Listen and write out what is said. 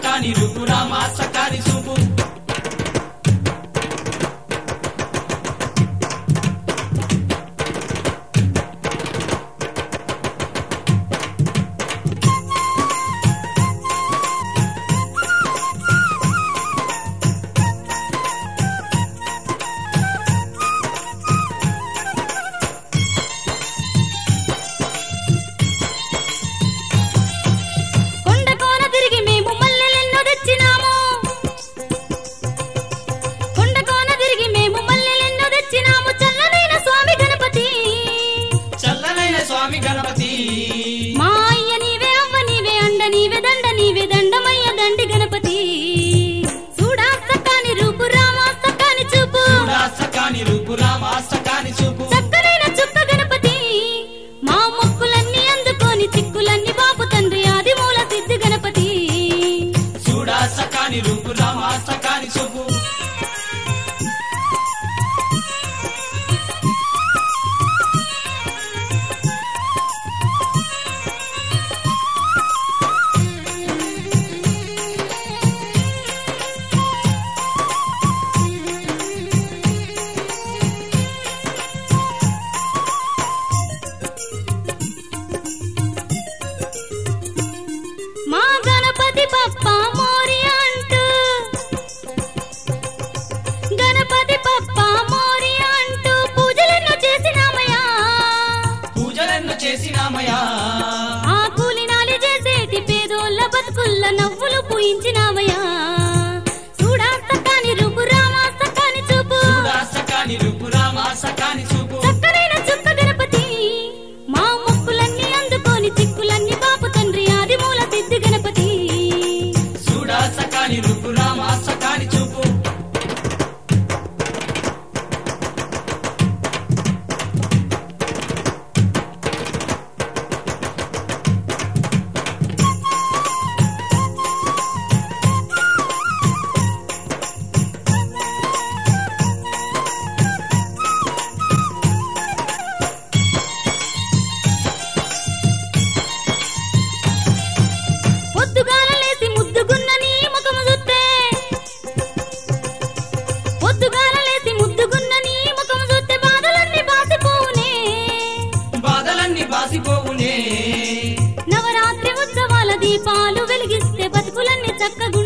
సకాని రూపు రామ సకాని చూపు కొండ కోన తిరిగి మేము మల్లెలెన్నో తెచ్చినాము కొండ కోన తిరిగి మేము మల్లెలెన్నో తెచ్చినాము చల్లనైన స్వామి గణపతి చల్లనైన స్వామి గణపతి మా అయ్య నీవే అవ్వ నీవే అండ నీవే దండ నీవే దండమయ్య దండి గణపతి చూడా సకాని రూపు రామా సకాని చూపు చూడా సకాని రూపు రామ సకాని చూపు చక్కనైన చుక్క గణపతి మా మొక్కులన్నీ అందుకొని చిక్కులన్నీ బాపు తండ్రి ఆది మూల సిద్ధి గణపతి చూడా సకాని రూపు రామ సకాని చూపు మా గణపతి పప్ప మోరి అంటూ గణపతి పప్ప మోరి అంటూ పూజలెన్నో చేసినామయ్యా పూజలెన్నో చేసినామయా ఆ కూలినాలి చేసేటి పేదోళ్ళ బతుకుల్ల నవ్వులు పూయించినామయ్యా చూడా సకాని రూపు రామా సకాని చూపు చూడా సకాని రూపు రామ సకాని చూపు చక్కనైన చుక్క గణపతి మా మొక్కులన్నీ అందుకొని చిక్కులన్నీ బాపు తండ్రి ఆది మూల సిద్ధి గణపతి చూడా సకాని రూపు రామ సకాని చూపు పొద్దుగాల లేసి ముద్దుగున్న నీ ముఖము చూస్తే పొద్దుగాల లేసి ముద్దుగున్న నీ ముఖము చూస్తే బాధలన్నీ బాసిపోవునే బాధలన్నీ బాసిపోవునే నవరాత్రి ఉత్సవాల దీపాలు వెలిగిస్తే బతుకులన్నీ చక్కగుండే